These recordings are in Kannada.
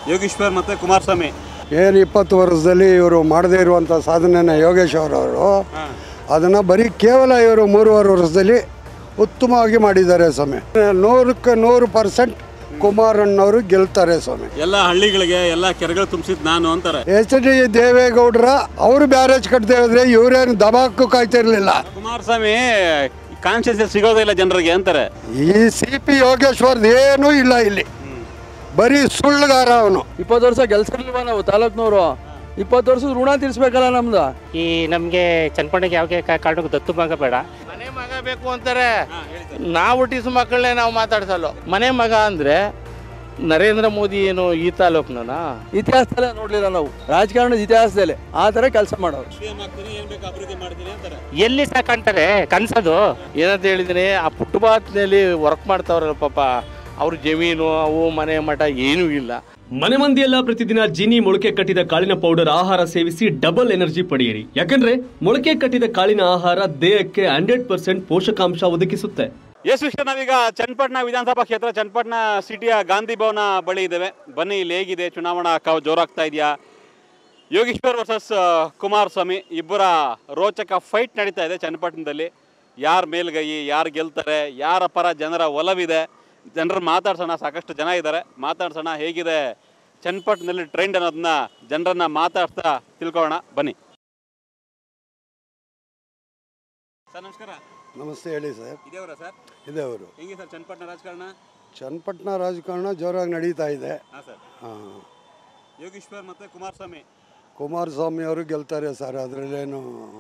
ಯೋಗೀಶ್ವರ್ ಮತ್ತು ಕುಮಾರಸ್ವಾಮಿ ಏನು ಇಪ್ಪತ್ತು ವರ್ಷದಲ್ಲಿ ಇವರು ಮಾಡದೇ ಇರುವಂಥ ಸಾಧನೆನ ಯೋಗೇಶ್ ಅವರವರು ಅದನ್ನು ಬರೀ ಕೇವಲ ಇವರು ಮೂರುವರೆ ವರ್ಷದಲ್ಲಿ ಉತ್ತಮವಾಗಿ ಮಾಡಿದ್ದಾರೆ ಸ್ವಾಮಿ ನೂರಕ್ಕೆ ನೂರು ಪರ್ಸೆಂಟ್ ಕುಮಾರಣ್ಣವರು ಗೆಲ್ತಾರೆ ಸ್ವಾಮಿ ಎಲ್ಲ ಹಳ್ಳಿಗಳಿಗೆ ಎಲ್ಲ ಕೆರೆಗಳು ತುಂಬಿಸಿದ್ ನಾನು ಅಂತಾರೆ ಎಚ್ ಡಿ ದೇವೇಗೌಡರ ಅವರು ಬ್ಯಾರೇಜ್ ಕಟ್ಟದೆ ಹೋದ್ರೆ ಇವರೇನು ದಬಾಕು ಕಾಯ್ತಿರ್ಲಿಲ್ಲ ಕುಮಾರಸ್ವಾಮಿ ಕಾನ್ಶಿಯಸ್ ಸಿಗೋದೇ ಇಲ್ಲ ಜನರಿಗೆ ಅಂತಾರೆ ಈ ಸಿ ಪಿ ಯೋಗೇಶ್ವರ್ದು ಏನೂ ಇಲ್ಲ ಇಲ್ಲಿ ಬರೀ ಸುಳ್ಳುಗಾರ ಅವನು ಇಪ್ಪತ್ತು ವರ್ಷ ಗೆಲ್ಸಿರ್ಲಿಲ್ವಾ ನಾವು ತಾಲೂಕ್ನವರು ಇಪ್ಪತ್ತು ವರ್ಷದ ಋಣ ತೀರಿಸ್ಬೇಕಲ್ಲ ನಮ್ದು ಈ ನಮಗೆ ಚನ್ನಪಣ್ಣಗೆ ಯಾವುದೇ ಕಾರಣಕ್ಕೂ ದತ್ತು ಮಗ ಬೇಡ ಮನೆ ಮಗ ಬೇಕು ಅಂತಾರೆ ನಾವು ಹುಟ್ಟಿಸೋ ಮಕ್ಕಳನ್ನೇ ನಾವು ಮಾತಾಡ್ಸಲ್ಲ ಮನೆ ಮಗ ಅಂದ್ರೆ ನರೇಂದ್ರ ಮೋದಿ ಏನು ಈ ತಾಲೂಕ್ನ ಇತಿಹಾಸದಲ್ಲೇ ನೋಡ್ಲಿಲ್ಲ ನಾವು ರಾಜಕಾರಣದ ಇತಿಹಾಸದಲ್ಲಿ ಆ ಥರ ಕೆಲಸ ಮಾಡೋರು ಎಲ್ಲಿ ಸಹ ಕಾಣ್ತಾರೆ ಕನ್ಸದು ಏನಂತ ಹೇಳಿದ್ರೆ ಆ ಫುಟ್ಪಾತ್ನಲ್ಲಿ ವರ್ಕ್ ಮಾಡ್ತಾವ್ರಲ್ಲ ಪಾಪ ಅವ್ರ ಜಮೀನು ಅವು ಮನೆ ಮಠ ಏನೂ ಇಲ್ಲ ಮನೆ ಮಂದಿಯೆಲ್ಲ ಪ್ರತಿದಿನ ಜೀನಿ ಮೊಳಕೆ ಕಟ್ಟಿದ ಕಾಳಿನ ಪೌಡರ್ ಆಹಾರ ಸೇವಿಸಿ ಡಬಲ್ ಎನರ್ಜಿ ಪಡೆಯಿರಿ ಯಾಕಂದ್ರೆ ಮೊಳಕೆ ಕಟ್ಟಿದ ಕಾಳಿನ ಆಹಾರ ದೇಹಕ್ಕೆ ಹಂಡ್ರೆಡ್ ಪರ್ಸೆಂಟ್ ಪೋಷಕಾಂಶ ಒದಗಿಸುತ್ತೆ ಎಸ್ ವಿಷಯ ನಾವೀಗ ಚನ್ನಪಟ್ಟಣ ವಿಧಾನಸಭಾ ಕ್ಷೇತ್ರ ಚನ್ನಪಟ್ಟಣ ಸಿಟಿಯ ಗಾಂಧಿ ಭವನ ಬಳಿ ಇದ್ದೇವೆ ಬನ್ನಿ ಇಲ್ಲಿ ಹೇಗಿದೆ ಚುನಾವಣಾ ಕಾವು ಜೋರಾಗ್ತಾ ಇದೆಯಾ ಯೋಗೀಶ್ವರ್ ವರ್ಸಸ್ ಕುಮಾರಸ್ವಾಮಿ ಇಬ್ಬರ ರೋಚಕ ಫೈಟ್ ನಡೀತಾ ಇದೆ ಚನ್ನಪಟ್ಟಣದಲ್ಲಿ ಯಾರು ಮೇಲ್ಗೈ ಯಾರು ಗೆಲ್ತಾರೆ ಯಾರ ಪರ ಜನರ ಒಲವಿದೆ ಜನರು ಮಾತಾಡ್ಸೋಣ ಸಾಕಷ್ಟು ಜನ ಇದ್ದಾರೆ ಮಾತಾಡ್ಸೋಣ ಹೇಗಿದೆ ಚನ್ನಪಟ್ಟಣದಲ್ಲಿ ಟ್ರೆಂಡ್ ಅನ್ನೋದನ್ನ ಜನರನ್ನ ಮಾತಾಡ್ತಾ ತಿಳ್ಕೊಳ್ಳೋಣ ಬನ್ನಿ ಸರ್ ನಮಸ್ಕಾರ ನಮಸ್ತೆ ಹೇಳಿ ಸರ್ ಇದೇವರ ಸರ್ ಇದೆ ಅವರು ಹೆಂಗೆ ಸರ್ ಚನ್ನಪಟ್ಟಣ ರಾಜಕಾರಣ ಚನ್ನಪಟ್ಟಣ ರಾಜಕಾರಣ ಜೋರಾಗಿ ನಡೀತಾ ಇದೆ ಹಾಂ ಸರ್ ಹಾಂ ಯೋಗೀಶ್ವರ್ ಮತ್ತು ಕುಮಾರಸ್ವಾಮಿ ಕುಮಾರಸ್ವಾಮಿ ಅವರು ಗೆಲ್ತಾರೆ ಸರ್ ಅದರಲ್ಲೇನು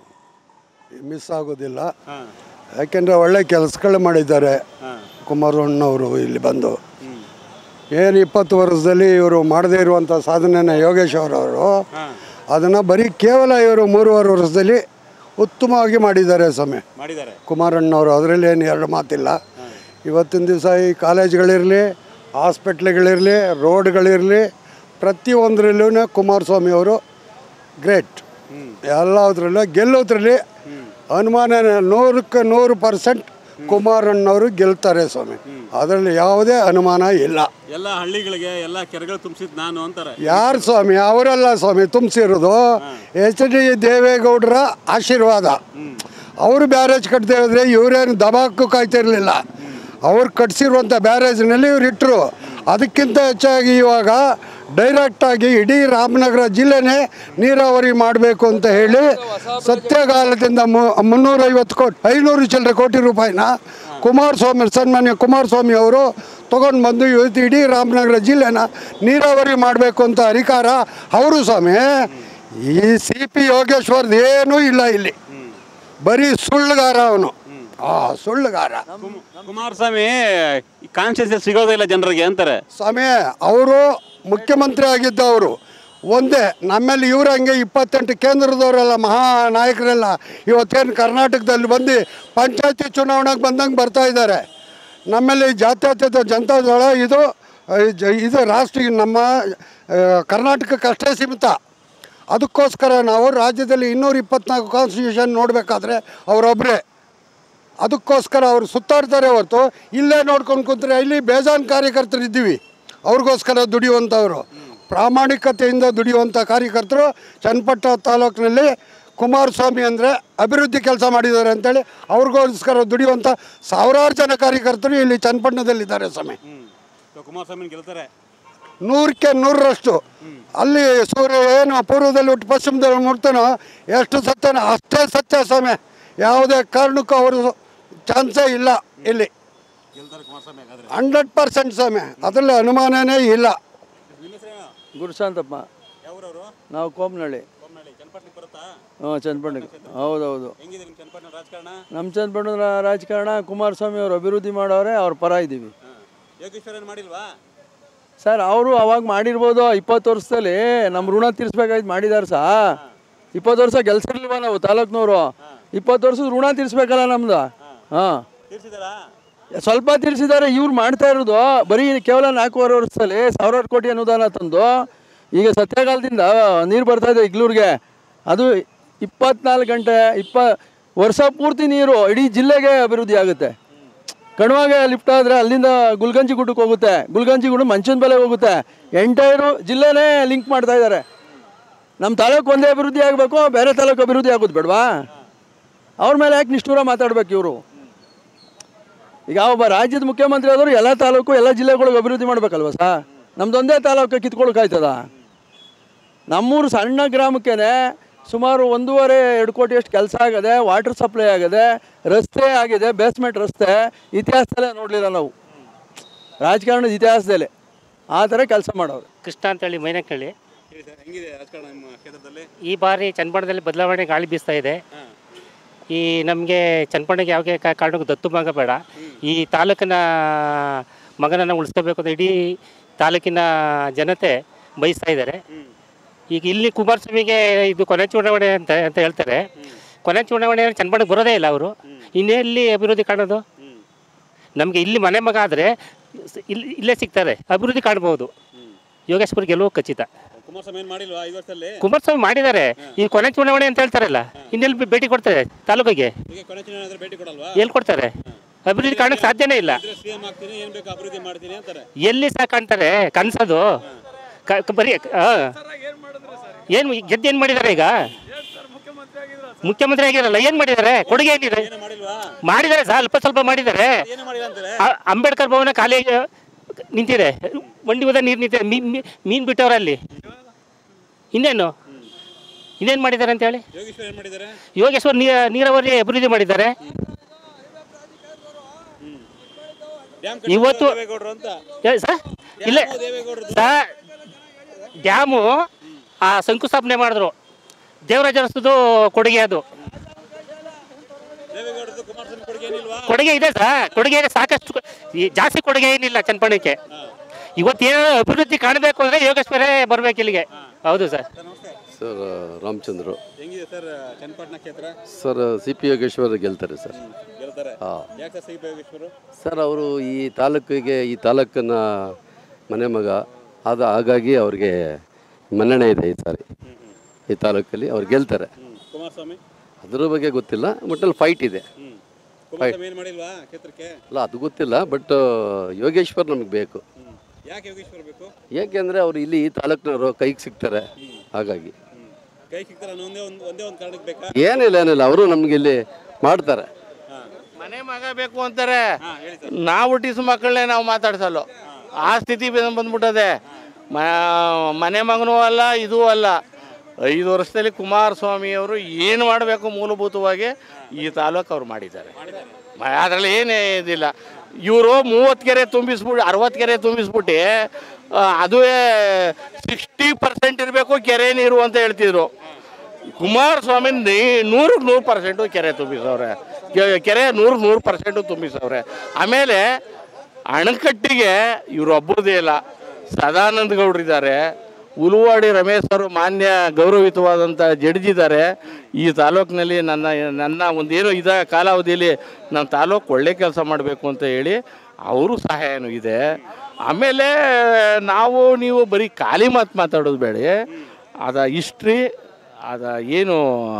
ಮಿಸ್ ಆಗೋದಿಲ್ಲ ಹಾಂ ಯಾಕೆಂದರೆ ಒಳ್ಳೆ ಕೆಲಸಗಳು ಮಾಡಿದ್ದಾರೆ ಹಾಂ ಕುಮಾರಣ್ಣವರು ಇಲ್ಲಿ ಬಂದು ಏನು ಇಪ್ಪತ್ತು ವರ್ಷದಲ್ಲಿ ಇವರು ಮಾಡದೇ ಇರುವಂಥ ಸಾಧನೆನ ಯೋಗೇಶ್ ಅವರವರು ಹಾಂ ಅದನ್ನು ಬರೀ ಕೇವಲ ಇವರು ಮೂರುವರೆ ವರ್ಷದಲ್ಲಿ ಉತ್ತಮವಾಗಿ ಮಾಡಿದ್ದಾರೆ ಸ್ವಾಮಿ ಮಾಡಿದ್ದಾರೆ ಕುಮಾರಣ್ಣವರು ಅದರಲ್ಲಿ ಏನು ಎರಡು ಮಾತಿಲ್ಲ ಇವತ್ತಿನ ದಿವಸ ಈ ಕಾಲೇಜ್ಗಳಿರಲಿ ಹಾಸ್ಪಿಟ್ಲ್ಗಳಿರಲಿ ರೋಡ್ಗಳಿರಲಿ ಪ್ರತಿಯೊಂದರಲ್ಲೂ ಕುಮಾರಸ್ವಾಮಿ ಅವರು ಗ್ರೇಟ್ ಎಲ್ಲದರಲ್ಲೂ ಗೆಲ್ಲೋದ್ರಲ್ಲಿ ಅನುಮಾನ ನೂರಕ್ಕೆ ನೂರು ಪರ್ಸೆಂಟ್ ಕುಮಾರಣ್ಣವರು ಗೆಲ್ತಾರೆ ಸ್ವಾಮಿ ಅದರಲ್ಲಿ ಯಾವುದೇ ಅನುಮಾನ ಇಲ್ಲ ಎಲ್ಲ ಹಳ್ಳಿಗಳಿಗೆ ಎಲ್ಲ ಕೆರೆಗಳು ತುಂಬಿಸಿದ್ ನಾನು ಅಂತಾರೆ ಯಾರು ಸ್ವಾಮಿ ಅವರೆಲ್ಲ ಸ್ವಾಮಿ ತುಂಬಿಸಿರೋದು ಎಚ್ ಡಿ ದೇವೇಗೌಡರ ಆಶೀರ್ವಾದ ಅವರು ಬ್ಯಾರೇಜ್ ಕಟ್ಟದೆ ಹೋದ್ರೆ ಇವರೇನು ದಬಾಕು ಕಾಯ್ತಿರ್ಲಿಲ್ಲ ಅವ್ರು ಕಟ್ಸಿರುವಂಥ ಬ್ಯಾರೇಜ್ನಲ್ಲಿ ಇವ್ರು ಇಟ್ಟರು ಅದಕ್ಕಿಂತ ಹೆಚ್ಚಾಗಿ ಇವಾಗ ಡೈರೆಕ್ಟಾಗಿ ಇಡೀ ರಾಮನಗರ ಜಿಲ್ಲೆನೇ ನೀರಾವರಿ ಮಾಡಬೇಕು ಅಂತ ಹೇಳಿ ಸತ್ಯಕಾಲದಿಂದ ಮು- ಮುನ್ನೂರೈವತ್ತು ಕೋಟಿ ಐನೂರು ಚಿಲ್ಲರೆ ಕೋಟಿ ರೂಪಾಯಿನ ಕುಮಾರಸ್ವಾಮಿ ಸನ್ಮಾನ್ಯ ಕುಮಾರಸ್ವಾಮಿ ಅವರು ತೊಗೊಂಡು ಬಂದು ಇವತ್ತು ಇಡೀ ರಾಮನಗರ ಜಿಲ್ಲೆನ ನೀರಾವರಿ ಮಾಡಬೇಕು ಅಂತ ಅಧಿಕಾರ ಅವರು ಸ್ವಾಮಿ ಈ ಸಿ ಪಿ ಯೋಗೇಶ್ವರ್ದು ಏನೂ ಇಲ್ಲ ಇಲ್ಲಿ ಬರೀ ಸುಳ್ಳುಗಾರ ಅವನು ಆ ಸುಳ್ಳುಗಾರ ಕುಮಾರಸ್ವಾಮಿ ಕಾನ್ಶಿಯಸ್ ಸಿಗೋದೇ ಇಲ್ಲ ಜನರಿಗೆ ಅಂತಾರೆ ಸ್ವಾಮಿ ಅವರು ಮುಖ್ಯಮಂತ್ರಿ ಆಗಿದ್ದವರು ಒಂದೇ ನಮ್ಮಲ್ಲಿ ಇವ್ರು ಹಂಗೆ ಇಪ್ಪತ್ತೆಂಟು ಕೇಂದ್ರದವರೆಲ್ಲ ಮಹಾ ನಾಯಕರೆಲ್ಲ ಇವತ್ತೇನು ಕರ್ನಾಟಕದಲ್ಲಿ ಬಂದು ಪಂಚಾಯತಿ ಚುನಾವಣೆಗೆ ಬಂದಂಗೆ ಬರ್ತಾ ಇದ್ದಾರೆ ನಮ್ಮಲ್ಲಿ ಜಾತ್ಯತೀತ ಜನತಾದಳ ಇದು ಆ, ಜ- ಇದು ರಾಷ್ಟ್ರೀಯ ನಮ್ಮ ಆ, ಕರ್ನಾಟಕಕ್ಕಷ್ಟೇ ಸೀಮಿತ ಅದಕ್ಕೋಸ್ಕರ ನಾವು ರಾಜ್ಯದಲ್ಲಿ ಇನ್ನೂರ ಇಪ್ಪತ್ನಾಲ್ಕು ಕಾನ್ಸ್ಟಿಟ್ಯೂಷನ್ ನೋಡಬೇಕಾದ್ರೆ ಅವರೊಬ್ಬರೇ ಅದಕ್ಕೋಸ್ಕರ ಅವರು ಸುತ್ತಾಡ್ತಾರೆ ಹೊರತು ಇಲ್ಲೇ ನೋಡ್ಕೊಂಡು ಕೂತ್ರೆ ಇಲ್ಲಿ ಬೇಜಾನ್ ಕಾರ್ಯಕರ್ತರು ಇದ್ದೀವಿ ಅವ್ರಿಗೋಸ್ಕರ ದುಡಿಯುವಂಥವ್ರು ಪ್ರಾಮಾಣಿಕತೆಯಿಂದ ದುಡಿಯುವಂಥ ಕಾರ್ಯಕರ್ತರು ಚನ್ನಪಟ್ಟ ತಾಲೂಕಿನಲ್ಲಿ ಕುಮಾರಸ್ವಾಮಿ ಅಂದರೆ ಅಭಿವೃದ್ಧಿ ಕೆಲಸ ಮಾಡಿದ್ದಾರೆ ಅಂತೇಳಿ ಅವ್ರಿಗೋಸ್ಕರ ದುಡಿಯುವಂಥ ಸಾವಿರಾರು ಜನ ಕಾರ್ಯಕರ್ತರು ಇಲ್ಲಿ ಚನ್ನಪಟ್ಟಣದಲ್ಲಿದ್ದಾರೆ ಸ್ವಾಮಿ ಸೊ ಕುಮಾರಸ್ವಾಮಿ ಗೆಲ್ತಾರೆ ನೂರಕ್ಕೆ ನೂರರಷ್ಟು ಅಲ್ಲಿ ಸೂರ್ಯ ಏನು ಪೂರ್ವದಲ್ಲಿ ಹುಟ್ಟು ಪಶ್ಚಿಮದಲ್ಲಿ ಮುಟ್ತಾನೋ ಎಷ್ಟು ಸತ್ಯನೋ ಅಷ್ಟೇ ಸತ್ಯ ಸ್ವಾಮಿ ಯಾವುದೇ ಕಾರಣಕ್ಕೂ ಅವರು ಚಾನ್ಸೇ ಇಲ್ಲ ಇಲ್ಲಿ ಗೆಲ್ತಾರೆ ಕುಮಾರಸ್ವಾಮಿ ಹಾಗಾದ್ರೆ ಹಂಡ್ರೆಡ್ ಪರ್ಸೆಂಟ್ ಸ್ವಾಮಿ ಅದರಲ್ಲಿ ಅನುಮಾನನೇ ಇಲ್ಲ ನಿಮ್ಮ ಹೆಸರೇನು ಗುರುಶಾಂತಪ್ಪ ಯಾವ್ರವರು ನಾವು ಕೋಮ್ನಳ್ಳಿ ಬೊಮ್ಮನಹಳ್ಳಿ ಚನ್ನಪಟ್ಟಣಕ್ಕೆ ಬರುತ್ತಾ ಹ್ಞೂ ಚನ್ನಪಟ್ಟಣಕ್ಕೆ ಹೌದೌದು ಹೆಂಗಿದೆ ನಿಮ್ಮ ಚನ್ನಪಟ್ಟಣ ರಾಜಕಾರಣ ನಮ್ಮ ಚನ್ನಪಟ್ಟಣದ ರಾಜಕಾರಣ ಕುಮಾರಸ್ವಾಮಿ ಅವರು ಅಭಿವೃದ್ಧಿ ಮಾಡೋರೆ ಅವ್ರ ಪರ ಇದ್ದೀವಿ ಹಾಂ ಯೋಗೇಶ್ವರ್ ಏನು ಮಾಡಿಲ್ವಾ ಸರ್ ಅವರು ಅವಾಗ ಮಾಡಿರ್ಬೋದು ಇಪ್ಪತ್ತು ವರ್ಷದಲ್ಲಿ ನಮ್ಮ ಋಣ ತೀರಿಸ್ಬೇಕಾಯ್ತು ಮಾಡಿದ್ದಾರೆ ಸಾ ಇಪ್ಪತ್ತು ವರ್ಷ ಗೆಲ್ಸಿರ್ಲಿಲ್ವಾ ನಾವು ತಾಲೂಕ್ನವರು ಇಪ್ಪತ್ತು ವರ್ಷದ ಋಣ ತೀರಿಸ್ಬೇಕಲ್ಲ ನಮ್ದು ಹಾಂ ತೀರ್ಸಿದಾರಾ ಸ್ವಲ್ಪ ತೀರಿಸಿದ್ದಾರೆ ಇವ್ರು ಮಾಡ್ತಾ ಇರೋದು ಬರೀ ಕೇವಲ ನಾಲ್ಕೂವರೆ ವರ್ಷದಲ್ಲಿ ಸಾವಿರಾರು ಕೋಟಿ ಅನುದಾನ ತಂದು ಈಗ ಸತ್ಯಕಾಲದಿಂದ ನೀರು ಬರ್ತಾ ಇದೆ ಇಗ್ಲೂರಿಗೆ ಅದು ಇಪ್ಪತ್ನಾಲ್ಕು ಗಂಟೆ ಇಪ್ಪ ವರ್ಷ ಪೂರ್ತಿ ನೀರು ಇಡೀ ಜಿಲ್ಲೆಗೆ ಅಭಿವೃದ್ಧಿ ಆಗುತ್ತೆ ಕಣ್ವಾಗೆ ಲಿಫ್ಟ್ ಆದರೆ ಅಲ್ಲಿಂದ ಗುಲ್ಗಂಜಿ ಗುಡ್ಡಕ್ಕೆ ಹೋಗುತ್ತೆ ಗುಲ್ಗಂಜಿ ಗುಡ್ಡ ಮಂಚನ ಬೆಲೆ ಹೋಗುತ್ತೆ ಎಂಟೈರು ಜಿಲ್ಲೆನೇ ಲಿಂಕ್ ಮಾಡ್ತಾ ಇದ್ದಾರೆ ನಮ್ಮ ತಾಲೂಕು ಒಂದೇ ಅಭಿವೃದ್ಧಿ ಆಗಬೇಕು ಬೇರೆ ತಾಲೂಕು ಅಭಿವೃದ್ಧಿ ಆಗೋದು ಬೇಡವಾ ಅವ್ರ ಮೇಲೆ ಯಾಕೆ ನಿಷ್ಠೂರ ಮಾತಾಡ್ಬೇಕು ಇವರು ಈಗ ಒಬ್ಬ ರಾಜ್ಯದ ಮುಖ್ಯಮಂತ್ರಿ ಆದರೂ ಎಲ್ಲ ತಾಲೂಕು ಎಲ್ಲ ಜಿಲ್ಲೆಗಳಿಗೆ ಅಭಿವೃದ್ಧಿ ಮಾಡ್ಬೇಕಲ್ವ ಸಾ ನಮ್ದೊಂದೇ ತಾಲೂಕು ಕಿತ್ಕೊಳಕಾಯ್ತದ ನಮ್ಮೂರು ಸಣ್ಣ ಗ್ರಾಮಕ್ಕೇನೆ ಸುಮಾರು ಒಂದೂವರೆ ಎರಡು ಕೋಟಿಯಷ್ಟು ಕೆಲಸ ಆಗದೆ ವಾಟರ್ ಸಪ್ಲೈ ಆಗದೆ ರಸ್ತೆ ಆಗಿದೆ ಬೇಸ್ಮೆಂಟ್ ರಸ್ತೆ ಇತಿಹಾಸದಲ್ಲೇ ನೋಡಲಿಲ್ಲ ನಾವು ರಾಜಕಾರಣದ ಇತಿಹಾಸದಲ್ಲೇ ಆ ಥರ ಕೆಲಸ ಮಾಡೋರು ಕೃಷ್ಣ ಅಂತೇಳಿ ಮೈನಕಳ್ಳಿ ಹೇಳಿ ಸರ್ ಹೆಂಗಿದೆ ರಾಜಕಾರಣ ನಿಮ್ಮ ಕ್ಷೇತ್ರದಲ್ಲಿ ಈ ಬಾರಿ ಚನ್ನಪಟ್ಟಣದಲ್ಲಿ ಬದಲಾವಣೆ ಗಾಳಿ ಬೀಸ್ತಾ ಇದೆ ಈ ನಮಗೆ ಚನ್ನಪಟ್ಟಣಕ್ಕೆ ಯಾವುದೇ ಕಾ- ಕಾರಣಕ್ಕೂ ದತ್ತು ಮಗ ಬೇಡ ಈ ತಾಲೂಕಿನ ಮಗನನ್ನು ಉಳಿಸ್ಕೋಬೇಕು ಅಂತ ಇಡೀ ತಾಲೂಕಿನ ಜನತೆ ಬಯಸ್ತಾ ಇದ್ದಾರೆ ಈಗ ಇಲ್ಲಿ ಕುಮಾರಸ್ವಾಮಿಗೆ ಇದು ಕೊನೆ ಚುನಾವಣೆ ಅಂತ ಅಂತ ಹೇಳ್ತಾರೆ ಕೊನೆ ಚುನಾವಣೆ ಚನ್ನಪಟ್ಟಣಕ್ಕೆ ಬರೋದೇ ಇಲ್ಲ ಅವರು ಇನ್ನೆಲ್ಲಿ ಅಭಿವೃದ್ಧಿ ಕಾಣೋದು ನಮಗೆ ಇಲ್ಲಿ ಮನೆ ಮಗ ಆದರೆ ಇಲ್ಲಿ ಇಲ್ಲೇ ಸಿಗ್ತಾರೆ ಅಭಿವೃದ್ಧಿ ಕಾಣ್ಬೋದು ಯೋಗೇಶ್ವರ ಗೆಲುವು ಖಚಿತ ಕುಮಾರಸ್ವಾಮಿ ಏನು ಮಾಡಿಲ್ವಾ ಐದು ವರ್ಷದಲ್ಲಿ ಕುಮಾರಸ್ವಾಮಿ ಮಾಡಿದ್ದಾರೆ ಈ ಕೊನೆ ಚುನಾವಣೆ ಅಂತ ಹೇಳ್ತಾರಲ್ಲ ಇನ್ನೆಲ್ಲಿ ಬೆ- ಭೇಟಿ ಕೊಡ್ತಾರೆ ತಾಲೂಕಿಗೆ ಈಗ ಕೊನೆ ಚುನಾವಣೆ ಆದ್ರೆ ಭೇಟಿ ಕೊಡಲ್ವಾ ಎಲ್ಲಿ ಕೊಡ್ತಾರೆ ಅಭಿವೃದ್ಧಿ ಕಾಣಕ್ಕೆ ಸಾಧ್ಯನೇ ಇಲ್ಲ ಇದ್ರೆ ಸಿಎಂ ಆಗ್ತೀನಿ ಏನ್ ಬೇಕು ಅಭಿವೃದ್ಧಿ ಮಾಡ್ತೀನಿ ಅಂತಾರೆ ಎಲ್ಲಿ ಸಹ ಕಾಣ್ತಾರೆ ಕನ್ಸದು ಕ- ಕ- ಬರೀ ಆ. ಏನು ಗೆದ್ದು ಏನು ಮಾಡಿದ್ದಾರೆ ಈಗ ಮುಖ್ಯಮಂತ್ರಿ ಆಗಿರಲ್ಲ ಏನು ಮಾಡಿದ್ದಾರೆ ಕೊಡುಗೆ ಏನಿದೆ ಏನು ಮಾಡಿಲ್ವಾ ಮಾಡಿದ್ದಾರೆ ಸರ್ ಅಲ್ಪ ಸ್ವಲ್ಪ ಮಾಡಿದ್ದಾರೆ ಏನು ಮಾಡಿಲ್ಲ ಅಂತಾರೆ ಆ- ಅಂಬೇಡ್ಕರ್ ಭವನ ಖಾಲಿ ಆ, ನಿಂತಿದೆ ಮಂಡಿ ಹೋದ ನೀರು ನಿಂತಿದೆ ಮೀನ್ ಮೀನ್- ಮೀನ್ ಬಿಟ್ಟವ್ರೆ ಅಲ್ಲಿ ಇನ್ನೇನು ಇನ್ನೇನು ಮಾಡಿದ್ದಾರೆ ಅಂತ ಹೇಳಿ ಯೋಗೇಶ್ವರ್ ಏನ್ ಮಾಡಿದ್ದಾರೆ ಯೋಗೇಶ್ವರ್ ನೀರ ನೀರಾವರಿ ಅಭಿವೃದ್ಧಿ ಮಾಡಿದ್ದಾರೆ ಡ್ಯಾಮ್ ಇವತ್ತು- ದೇವೇಗೌಡರು ಅಂತ ಏ- ಸರ್ ಇಲ್ಲ ದೇವೇಗೌಡರು ಸರ್ ಡ್ಯಾಮು ಆ ಶಂಕುಸ್ಥಾಪನೆ ಮಾಡಿದ್ರು ದೇವರಾಜ ಅರಸದು ಕೊಡುಗೆ ಅದು ದೇವೇಗೌಡರು ಕುಮಾರಸ್ವಾಮಿ ಕೊಡುಗೆ ಏನಿಲ್ವಾ ಕೊಡುಗೆ ಇದೆ ಸರ್ ಕೊಡುಗೆ ಇದೆ ಸಾಕಷ್ಟು ಕೊ- ಈ ಜಾಸ್ತಿ ಕೊಡುಗೆ ಏನಿಲ್ಲ ಚನ್ನಪಟ್ಟಣಕ್ಕೆ ಇವತ್ತೇನೋ ಅಭಿವೃದ್ಧಿ ಕಾಣಬೇಕು ಅಂದರೆ ಯೋಗೇಶ್ವರೇ ಬರ್ಬೇಕು ಇಲ್ಲಿಗೆ ಹೌದು ಸರ್ ಸರ್ ರಾಮಚಂದ್ರು ಹೆಂಗಿದೆ ಸರ್ ಚನ್ನಪಟ್ಟಣ ಕ್ಷೇತ್ರ ಸರ್ ಸಿ ಪಿ ಯೋಗೇಶ್ವರ್ ಗೆಲ್ತಾರೆ ಸರ್ ಗೆಲ್ತಾರೆ ಹಾಂ ಯಾಕೆ ಸರ್ ಸಿ ಯೋಗೇಶ್ವರು ಸರ್ ಅವರು ಈ ತಾಲೂಕಿಗೆ ಈ ತಾಲೂಕನ್ನ ಮನೆ ಮಗ ಆದ ಹಾಗಾಗಿ ಅವ್ರಿಗೆ ಮನ್ನಣೆ ಇದೆ ಈ ಸಾರಿ ಈ ತಾಲೂಕಲ್ಲಿ ಅವ್ರು ಗೆಲ್ತಾರೆ ಕುಮಾರಸ್ವಾಮಿ ಅದ್ರ ಬಗ್ಗೆ ಗೊತ್ತಿಲ್ಲ ಒಟ್ಟಲ್ಲಿ ಫೈಟ್ ಇದೆ ಹ್ಮ್ ಕುಮಾರಸ್ವಾಮಿ ಏನು ಮಾಡಿಲ್ವಾ ಕ್ಷೇತ್ರಕ್ಕೆ ಅಲ್ಲ ಅದು ಗೊತ್ತಿಲ್ಲ ಬಟ್ ಯೋಗೇಶ್ವರ್ ನಮಗೆ ಬೇಕು ಹ್ಮ್ ಯಾಕೆ ಯೋಗೇಶ್ವರ್ ಬೇಕು ಏಕೆಂದರೆ ಅವರು ಇಲ್ಲಿ ಈ ತಾಲೂಕಿನವರು ಕೈಗೆ ಸಿಗ್ತಾರೆ ಹಾಗಾಗಿ ಹ್ಮ್ ಕೈ ಸಿಗ್ತಾರ ಒಂದೇ ಒಂದು ಒಂದೇ ಒಂದು ಕಾರಣಕ್ಕೆ ಬೇಕಾ ಏನಿಲ್ಲ ಏನಿಲ್ಲ ಅವರು ನಮ್ಗೆ ಇಲ್ಲಿ ಮಾಡ್ತಾರೆ ಹಾ ಮನೆ ಮಗ ಬೇಕು ಅಂತಾರೆ ಹಾ ಹೇಳಿ ಸರ್ ನಾವು ಹುಟ್ಟಿಸೋ ಮಕ್ಕಳನ್ನೇ ನಾವು ಮಾತಾಡ್ಸಲ್ಲ ಆ ಸ್ಥಿತಿ ಬಂದ್- ಬಂದ್ಬಿಟ್ಟದೆ ಮ- ಮನೆ ಮಗನೂ ಅಲ್ಲ ಇದೂ ಅಲ್ಲ ಐದು ವರ್ಷದಲ್ಲಿ ಕುಮಾರಸ್ವಾಮಿಯವರು ಏನು ಮಾಡಬೇಕು ಮೂಲಭೂತವಾಗಿ ಈ ತಾಲೂಕು ಅವ್ರು ಮಾಡಿದ್ದಾರೆ ಅದರಲ್ಲಿ ಏನೇ ಇದಿಲ್ಲ ಇವರು ಮೂವತ್ತು ಕೆರೆ ತುಂಬಿಸ್ಬಿಟ್ಟು ಅರವತ್ತು ಕೆರೆ ತುಂಬಿಸ್ಬಿಟ್ಟು ಆ, ಅದುವೇ ಸಿಕ್ಸ್ಟಿ ಪರ್ಸೆಂಟ್ ಇರಬೇಕು ಕೆರೆ ನೀರು ಅಂತ ಹೇಳ್ತಿದ್ರು ಕುಮಾರಸ್ವಾಮಿ ನೀ ನೂರಕ್ಕೆ ನೂರು ಪರ್ಸೆಂಟು ಕೆರೆ ತುಂಬಿಸವ್ರೆ ಕೆ- ಕೆರೆ ನೂರಕ್ಕೆ ನೂರು ಪರ್ಸೆಂಟು ತುಂಬಿಸವ್ರೆ ಆಮೇಲೆ ಅಣಕಟ್ಟಿಗೆ ಇವರು ಒಬ್ಬರದೇ ಇಲ್ಲ ಸದಾನಂದ ಗೌಡ್ರಿದ್ದಾರೆ ಉಲುವಾಡಿ ರಮೇಶ್ ಅವರು ಮಾನ್ಯ ಗೌರವಿತವಾದಂಥ ಜಡ್ಜ್ ಇದ್ದಾರೆ ಈ ತಾಲೂಕಿನಲ್ಲಿ ನನ್ನ ನನ್ನ ಒಂದೇನು ಇದ ಕಾಲಾವಧಿಯಲ್ಲಿ ನನ್ನ ತಾಲೂಕು ಒಳ್ಳೆ ಕೆಲಸ ಮಾಡಬೇಕು ಅಂತ ಹೇಳಿ ಅವರು ಸಹಾಯನೂ ಇದೆ ಆಮೇಲೆ ನಾವು ನೀವು ಬರೀ ಖಾಲಿ ಮಾತು ಮಾತಾಡೋದು ಬೇಡ ಅದ ಹಿಸ್ಟ್ರಿ ಅದ ಏನು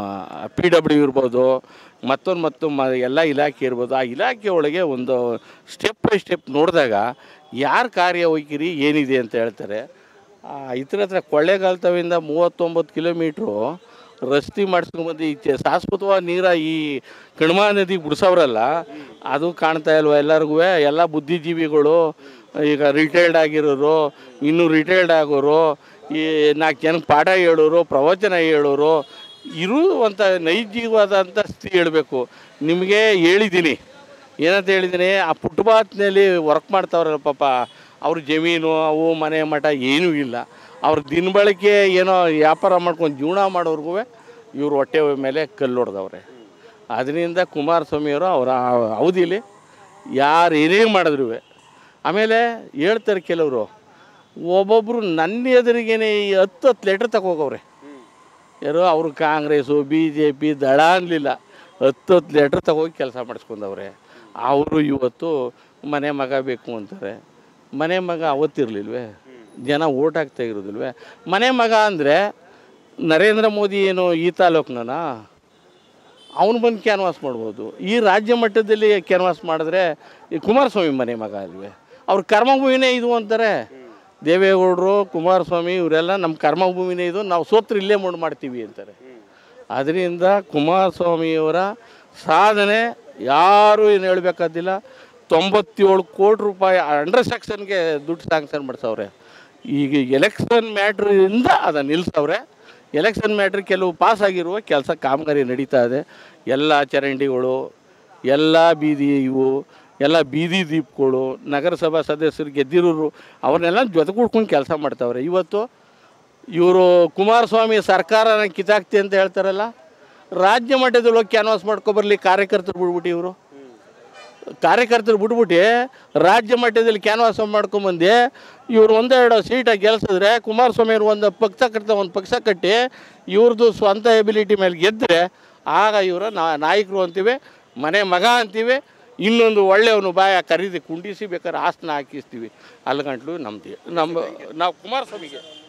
ಪಿ ಡಬ್ಲ್ಯೂ ಇರ್ಬೋದು ಮತ್ತೊಂದು ಮತ್ತು ಮ ಎಲ್ಲ ಇಲಾಖೆ ಇರ್ಬೋದು ಆ ಇಲಾಖೆ ಒಳಗೆ ಒಂದು ಸ್ಟೆಪ್ ಬೈ ಸ್ಟೆಪ್ ನೋಡಿದಾಗ ಯಾರ ಕಾರ್ಯವೈಖರಿ ಏನಿದೆ ಅಂತ ಹೇಳ್ತಾರೆ ಆ, ಇತರ ಹತ್ರ ಕೊಳ್ಳೇಗಾಲತವಿಂದ ಮೂವತ್ತೊಂಬತ್ತು ಕಿಲೋಮೀಟ್ರು ರಸ್ತೆ ಮಾಡಿಸ್ಕೊಂಡ್ಬಂದು ಈ ಚೆ- ಶಾಶ್ವತವಾದ ನೀರ ಈ ಕಣ್ಮಾ ನದಿ ಬಿಡ್ಸವ್ರಲ್ಲ ಅದು ಕಾಣ್ತಾ ಇಲ್ವ ಎಲ್ಲರಿಗೂ ಎಲ್ಲ ಬುದ್ಧಿಜೀವಿಗಳು ಈಗ ರಿಟೈರ್ಡ್ ಆಗಿರೋರು ಇನ್ನೂ ರಿಟೈರ್ಡ್ ಆಗೋರು ಈ ನಾಲ್ಕು ಜನಕ್ಕೆ ಪಾಠ ಹೇಳೋರು ಪ್ರವಚನ ಹೇಳೋರು ಇರುವಂಥ ನೈಜವಾದಂಥ ಸ್ಥಿತಿ ಹೇಳಬೇಕು ನಿಮಗೆ ಹೇಳಿದ್ದೀನಿ ಏನಂತ ಹೇಳಿದ್ದೀನಿ ಆ ಫುಟ್ಪಾತ್ನಲ್ಲಿ ವರ್ಕ್ ಮಾಡ್ತಾವ್ರಲ್ಲ ಪಾಪ ಅವ್ರ ಜಮೀನು ಅವು ಮನೆ ಮಠ ಏನೂ ಇಲ್ಲ ಅವ್ರ ದಿನ ಬಳಕೆ ಏನೋ ವ್ಯಾಪಾರ ಮಾಡ್ಕೊಂಡು ಜೀವನ ಮಾಡೋರ್ಗೂ ಇವ್ರು ಹೊಟ್ಟೆ ಮೇಲೆ ಕಲ್ಲು ಹೊಡೆದವ್ರೆ ಅದರಿಂದ ಕುಮಾರಸ್ವಾಮಿಯವರು ಅವರ ಅವಧಿಲಿ ಯಾರು ಏನೇ ಮಾಡಿದ್ರು ಆಮೇಲೆ ಹೇಳ್ತಾರೆ ಕೆಲವರು ಒಬ್ಬೊಬ್ಬರು ನನ್ನ ಎದುರಿಗೇನೆ ಈ ಹತ್ತು ಹತ್ತು ಲೆಟ್ರ್ ತಗೋಗವ್ರೆ ಯಾರೋ ಅವರು ಕಾಂಗ್ರೆಸ್ಸು ಬಿ ಜೆ ಪಿ ದಳ ಅನ್ನಲಿಲ್ಲ ಹತ್ತು ಹತ್ತು ಲೆಟ್ರ್ ತಗೋಗಿ ಕೆಲಸ ಮಾಡಿಸ್ಕೊಂಡವ್ರೆ ಅವರು ಇವತ್ತು ಮನೆ ಮಗ ಬೇಕು ಅಂತಾರೆ ಮನೆ ಮಗ ಅವತ್ತಿರಲಿಲ್ವೇ ಜನ ಓಟ್ ಹಾಕ್ತಾ ಇರೋದಿಲ್ವೇ ಮನೆ ಮಗ ಅಂದರೆ ನರೇಂದ್ರ ಮೋದಿ ಏನು ಈ ತಾಲೂಕ್ನಾ ಅವನು ಬಂದು ಕ್ಯಾನ್ವಾಸ್ ಮಾಡ್ಬೋದು ಈ ರಾಜ್ಯ ಮಟ್ಟದಲ್ಲಿ ಕ್ಯಾನ್ವಾಸ್ ಮಾಡಿದ್ರೆ ಈ ಕುಮಾರಸ್ವಾಮಿ ಮನೆ ಮಗ ಅಲ್ವೇ ಅವ್ರ ಕರ್ಮಭೂಮಿನೇ ಇದು ಅಂತಾರೆ ದೇವೇಗೌಡರು ಕುಮಾರಸ್ವಾಮಿ ಇವರೆಲ್ಲ ನಮ್ಮ ಕರ್ಮಭೂಮಿನೇ ಇದು ನಾವು ಸೋತ್ರ ಇಲ್ಲೇ ಮೂಡ್ ಮಾಡ್ತೀವಿ ಅಂತಾರೆ ಅದರಿಂದ ಕುಮಾರಸ್ವಾಮಿಯವರ ಸಾಧನೆ ಯಾರೂ ಏನು ಹೇಳಬೇಕಾದಿಲ್ಲ ತೊಂಬತ್ತೇಳು ಕೋಟಿ ರೂಪಾಯಿ ಅಂಡರ್ ಸೆಕ್ಷನ್ಗೆ ದುಡ್ಡು ಸ್ಯಾಂಕ್ಷನ್ ಮಾಡಿಸವ್ರೆ ಈಗ ಎಲೆಕ್ಷನ್ ಮ್ಯಾಟ್ರಿಂದ ಅದನ್ನು ನಿಲ್ಲಿಸವ್ರೆ ಎಲೆಕ್ಷನ್ ಮ್ಯಾಟ್ರ್ ಕೆಲವು ಪಾಸ್ ಆಗಿರುವ ಕೆಲಸ ಕಾಮಗಾರಿ ನಡೀತಾ ಇದೆ ಎಲ್ಲ ಚರಂಡಿಗಳು ಎಲ್ಲ ಬೀದಿ ಇವು ಎಲ್ಲ ಬೀದಿ ದೀಪಗಳು ನಗರಸಭಾ ಸದಸ್ಯರು ಗೆದ್ದಿರೋರು ಅವ್ರನ್ನೆಲ್ಲ ಜೊತೆಗೂಡ್ಕೊಂಡು ಕೆಲಸ ಮಾಡ್ತಾವ್ರೆ ಇವತ್ತು ಇವರು ಕುಮಾರಸ್ವಾಮಿ ಸರ್ಕಾರನ ಕಿತಾಕ್ತಿ ಅಂತ ಹೇಳ್ತಾರಲ್ಲ ರಾಜ್ಯ ಮಟ್ಟದಲ್ಲಿ ಹೋಗಿ ಕ್ಯಾನ್ವಾಸ್ ಮಾಡ್ಕೊಬರ್ಲಿ ಕಾರ್ಯಕರ್ತರು ಬಿಡ್ಬಿಟ್ಟು ಇವರು ಕಾರ್ಯಕರ್ತರು ಬಿಟ್ಬಿಟ್ಟು ರಾಜ್ಯ ಮಟ್ಟದಲ್ಲಿ ಕ್ಯಾನ್ವಾಸ್ ಮಾಡ್ಕೊಂಬಂದು ಇವ್ರು ಒಂದೆರಡು ಸೀಟಾಗಿ ಗೆಲ್ಸಿದ್ರೆ ಕುಮಾರಸ್ವಾಮಿ ಅವರು ಒಂದು ಪಕ್ಷ ಕಟ್ಟ ಒಂದು ಪಕ್ಷ ಕಟ್ಟಿ ಇವ್ರದ್ದು ಸ್ವಂತ ಎಬಿಲಿಟಿ ಮೇಲೆ ಗೆದ್ದರೆ ಆಗ ಇವರ ನಾಯಕರು ಅಂತೀವಿ ಮನೆ ಮಗ ಅಂತೀವಿ ಇನ್ನೊಂದು ಒಳ್ಳೆಯವನು ಬಾಯ ಕರೀದಿ ಕುಂಡಿಸಿ ಬೇಕಾದ್ರೆ ಆಸನ ಹಾಕಿಸ್ತೀವಿ ಅಲ್ಲಿ ಗಂಟ್ಲು ನಮ್ದು ನಮ್ಮ ನಾವು ಕುಮಾರಸ್ವಾಮಿಗೆ